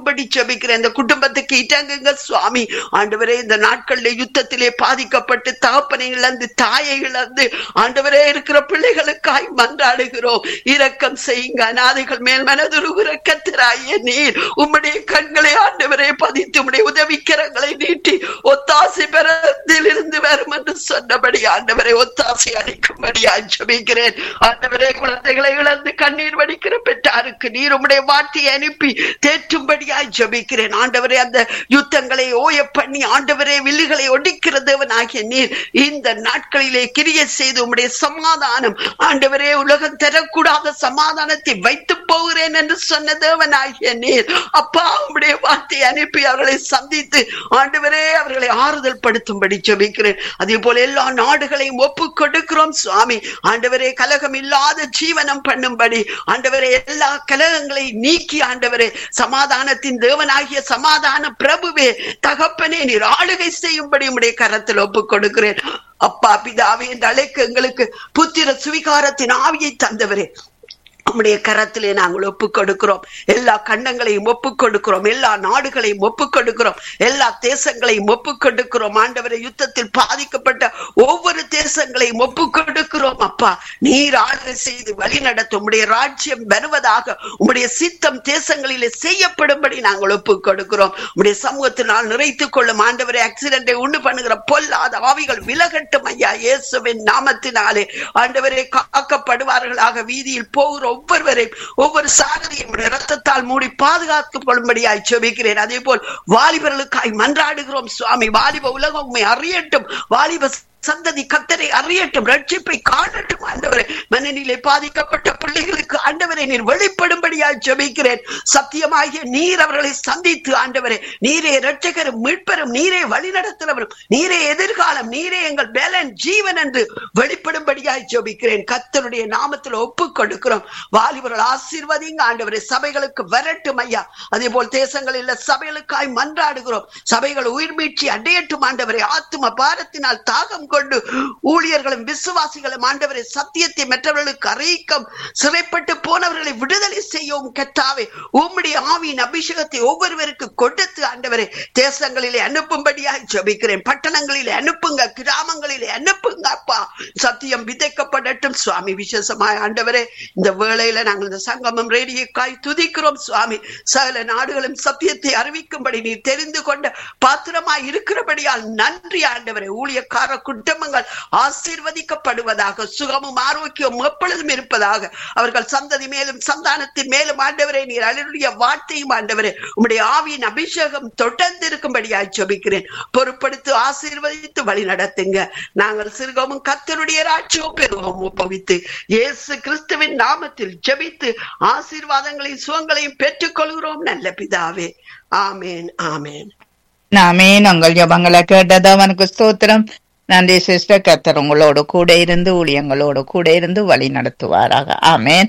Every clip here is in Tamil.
தாங்கும்படி ஜெபிக்கிறேன் இந்த குடும்பத்துக்கு இறங்குங்க சுவாமி ஆண்டவரே இந்த நாட்களிலே யுத்தத்திலே பாதிக்கப்பட்டு தகப்பனை இழந்து தாயை இழந்து ஆண்டவரே இருக்கிற பிள்ளைகளுக்காய் மன்றாடுகிறோம் இரக்கம் செய்யுங்க அநாதைகள் மேல் மனதுருகுற கத்திராய நீர் உம்முடைய கண்களை ஆண்டவரே பதித்து உம்முடைய உதவிக்கரங்களை நீட்டி ஒத்தாசை பெறத்தில் இருந்து வரும் என்று சொன்னபடி ஆண்டவரை ஒத்தாசை அளிக்கும்படியா ஜெபிக்கிறேன் ஆண்டவரே குழந்தைகளை இழந்து கண்ணீர் வடிக்கிற பெற்றாருக்கு நீர் உம்முடைய வார்த்தையை அனுப்பி தேற்றும்படியாய் ஜெபிக்கிறேன் ஆண்டவரே அந்த யுத்தங்களை ஓய பண்ணி ஆண்டவரே வில்லுகளை ஒடிக்கிற தேவனாகிய நீர் இந்த நாட்களிலே கிரிய செய்து உம்முடைய சமாதானம் ஆண்டவரே உலகம் தரக்கூடாத சமாதானத்தை வைத்து போகிறேன் என்று சொன்ன தேவனாகிய நீர் அப்பா உம்முடைய வார்த்தையை அனுப்பி அவர்களை சந்தித்து ஆண்டவரே அவர்களை ஆறுதல் படுத்தும்படி ஜெபிக்கிறேன் அதே போல எல்லா நாடுகளையும் ஒப்பு கொடுக்கிறோம் சுவாமி ஆண்டவரே கலகம் இல்லாத ஜீவனம் பண்ணும்படி ஆண்டவரே எல்லா கலகங்களை நீக்கி ஆண்டவரே சமாதானத்தின் தேவனாகிய சமாதான பிரபுவே தகப்பனே நீர் ஆளுகை செய்யும்படி உம்முடைய கரத்தில் ஒப்பு கொடுக்கிறேன் அப்பா பிதாவே இந்த அழைக்கு எங்களுக்கு புத்திர சுவிகாரத்தின் ஆவியை தந்தவரே உம்முடைய கரத்திலே நாங்கள் ஒப்பு கொடுக்கிறோம் எல்லா கண்டங்களையும் ஒப்பு கொடுக்கிறோம் எல்லா நாடுகளையும் ஒப்பு கொடுக்கிறோம் எல்லா தேசங்களையும் ஒப்பு கொடுக்கிறோம் ஆண்டவரை யுத்தத்தில் பாதிக்கப்பட்ட ஒவ்வொரு தேசங்களையும் ஒப்பு கொடுக்கிறோம் அப்பா நீர் ஆளுகை செய்து வழி நடத்தும் உம்முடைய ராஜ்யம் வருவதாக உம்முடைய சித்தம் தேசங்களிலே செய்யப்படும்படி நாங்கள் ஒப்பு கொடுக்கிறோம் உம்முடைய சமூகத்தினால் நிறைத்துக் கொள்ளும் ஆண்டவரை ஆக்சிடென்டை உண்டு பண்ணுகிற பொல்லாத ஆவிகள் விலகட்டும் ஐயா இயேசுவின் நாமத்தினாலே ஆண்டவரை காக்கப்படுவார்களாக வீதியில் போகிற ஒவ்வொருவரையும் ஒவ்வொரு சாரதியும் ரத்தத்தால் மூடி பாதுகாக்கப்படும்படியாய் செபிக்கிறேன் அதே போல் வாலிபர்களுக்காய் மன்றாடுகிறோம் சுவாமி வாலிப உலகம் உண்மை அறியட்டும் வாலிப சந்ததி கத்தரை அறியட்டும் ரட்சிப்பை காணட்டும் ஆண்டவரே மனநிலை பாதிக்கப்பட்ட பிள்ளைகளுக்கு ஆண்டவரை நீர் வெளிப்படும்படியாய் ஜெபிக்கிறேன் சத்தியமாகிய நீர் அவர்களை சந்தித்து ஆண்டவரே நீரே ரட்சகரும் மீட்பரும் நீரே வழிநடத்துறவரும் நீரே எதிர்காலம் நீரே எங்கள் பேலன் ஜீவன் என்று வெளிப்படும்படியாய் ஜெபிக்கிறேன் கத்தருடைய நாமத்தில் ஒப்புக் கொடுக்கிறோம் வாலிபர்கள் ஆசீர்வதிங்க ஆண்டவரே சபைகளுக்கு வரட்டும் ஐயா அதே போல் தேசங்களில் சபைகளுக்காய் மன்றாடுகிறோம் சபைகள் உயிர் மீட்சி அடையட்டும் ஆண்டவரே ஆத்தும பாரத்தினால் தாகம் கொண்டு ஊழியர்களும் விசுவாசிகளும் ஆண்டவரை சத்தியத்தை மற்றவர்களுக்கு அறிவிக்கும் சிறைப்பட்டு போனவர்களை விடுதலை செய்யவும் கத்தாவே உம்முடைய ஆவியின் அபிஷேகத்தை ஒவ்வொருவருக்கு கொடுத்து ஆண்டவரை தேசங்களிலே அனுப்பும்படியாய் ஜபிக்கிறேன் பட்டணங்களிலே அனுப்புங்க கிராமங்களிலே அனுப்புங்க அப்பா சத்தியம் விதைக்கப்படட்டும் சுவாமி விசேஷமாய் ஆண்டவரே இந்த வேளையில நாங்கள் இந்த சங்கமம் ரேடியோக்காய் துதிக்கிறோம் சுவாமி சகல நாடுகளும் சத்தியத்தை அறிவிக்கும்படி நீ தெரிந்து கொண்ட பாத்திரமாய் இருக்கிறபடியால் நன்றி ஆண்டவரே ஊழியக்கார குடும்பங்கள் ஆசீர்வதிக்கப்படுவதாக சுகமும் ஆரோக்கியம் எப்பொழுதும் இருப்பதாக அவர்கள் சந்ததி மேலும் சந்தானத்தின் மேலும் ஆண்டவரே நீர் அலுடைய வார்த்தையும் ஆண்டவரே உம்முடைய ஆவியின் அபிஷேகம் தொடர்ந்து இருக்கும்படியாய் ஜபிக்கிறேன் பொறுப்படுத்து ஆசீர்வதித்து வழி நடத்துங்க நாங்கள் சிறுகமும் கத்தருடைய ராட்சியம் பெறுவோம் ஒப்பவித்து இயேசு கிறிஸ்துவின் நாமத்தில் ஜெபித்து ஆசீர்வாதங்களையும் சுகங்களையும் பெற்றுக் கொள்கிறோம் நல்ல பிதாவே ஆமேன் ஆமேன் நாமே உங்கள் ஜபங்களை கேட்டது அவனுக்கு ஸ்தோத்திரம் நன்றி சிஸ்டர் கத்தர் உங்களோடு கூட இருந்து ஊழியங்களோடு கூட இருந்து வழி நடத்துவாராக ஆமேன்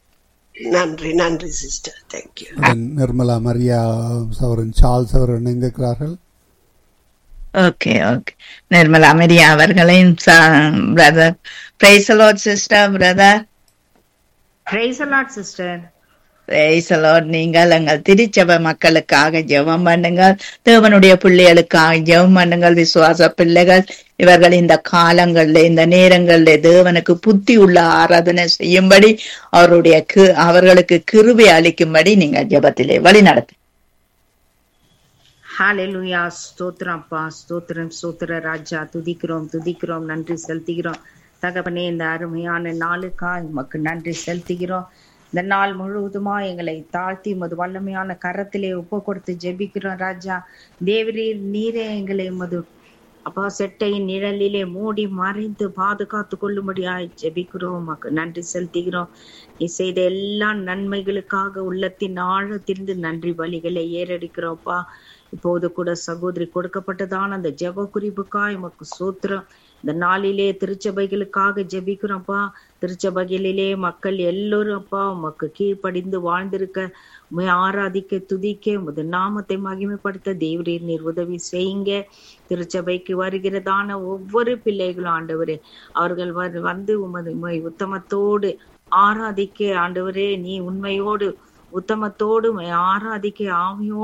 நன்றி நன்றி சிஸ்டர் தேங்க்யூ நிர்மலா மரியா சவரன் சார்ல்ஸ் அவர் இணைந்திருக்கிறார்கள் ஓகே ஓகே நிர்மலா மரியா அவர்களையும் brother praise the Lord sister brother Praise the Lord, sister. Praise the Lord நீங்கள் எங்கள் திருச்சபை மக்களுக்காக ஜெபம் பண்ணுங்கள் தேவனுடைய பிள்ளைகளுக்காக ஜெபம் பண்ணுங்கள் விசுவாச பிள்ளைகள் இவர்கள் இந்த காலங்கள்ல இந்த நேரங்கள்ல தேவனுக்கு புத்தி உள்ள ஆராதனை செய்யும்படி அவருடைய கி- அவர்களுக்கு கிருபை அளிக்கும்படி நீங்கள் ஜெபத்திலே வழி நடத்து ஹalleluya ஸ்தோத்திரம் அப்பா ஸ்தோத்திரம் ஸ்தோத்திர ராஜா துதிக்கிறோம் துதிக்கிறோம் நன்றி செலுத்துகிறோம் தகப்பனே இந்த அருமையான நாளுக்காய் உமக்கு நன்றி செலுத்துகிறோம் இந்த நாள் முழுவதுமா எங்களை தாழ்த்தி உமது வல்லமையான கரத்திலே ஒப்பு கொடுத்து ஜெபிக்கிறோம் ராஜா தேவரீர் நீரே எங்களை உமது அப்பா செட்டையின் நிழலிலே மூடி மறைந்து பாதுகாத்து கொள்ளும்படியாய் ஜெபிக்கிறோம் உமக்கு நன்றி செலுத்துகிறோம் நீ செய்த எல்லா நன்மைகளுக்காக உள்ளத்தின் ஆழத்திலிருந்து நன்றி பலிகளை ஏறெடுக்கிறோம்ப்பா இப்போது கூட சகோதரி கொடுக்கப்பட்டதான அந்த ஜெப குறிப்புக்காய் உமக்கு சூத்திரம் இந்த நாளிலே திருச்சபைகளுக்காக ஜெபிக்கிறோம்ப்பா திருச்சபைகளிலே மக்கள் எல்லோரும் அப்பா உமக்கு கீழ்ப்படிந்து வாழ்ந்திருக்க உம்மை ஆராதிக்க துதிக்க உமது நாமத்தை மகிமைப்படுத்த தேவரீர் நீர் உதவி செய்யுங்க திருச்சபைக்கு வருகிறதான ஒவ்வொரு பிள்ளைகளும் ஆண்டவரே அவர்கள் வ- வந்து உமது உம்மை உத்தமத்தோடு ஆராதிக்க ஆண்டவரே நீ உண்மையோடு உத்தமத்தோடு உம்மை ஆராதிக்க ஆவியோடு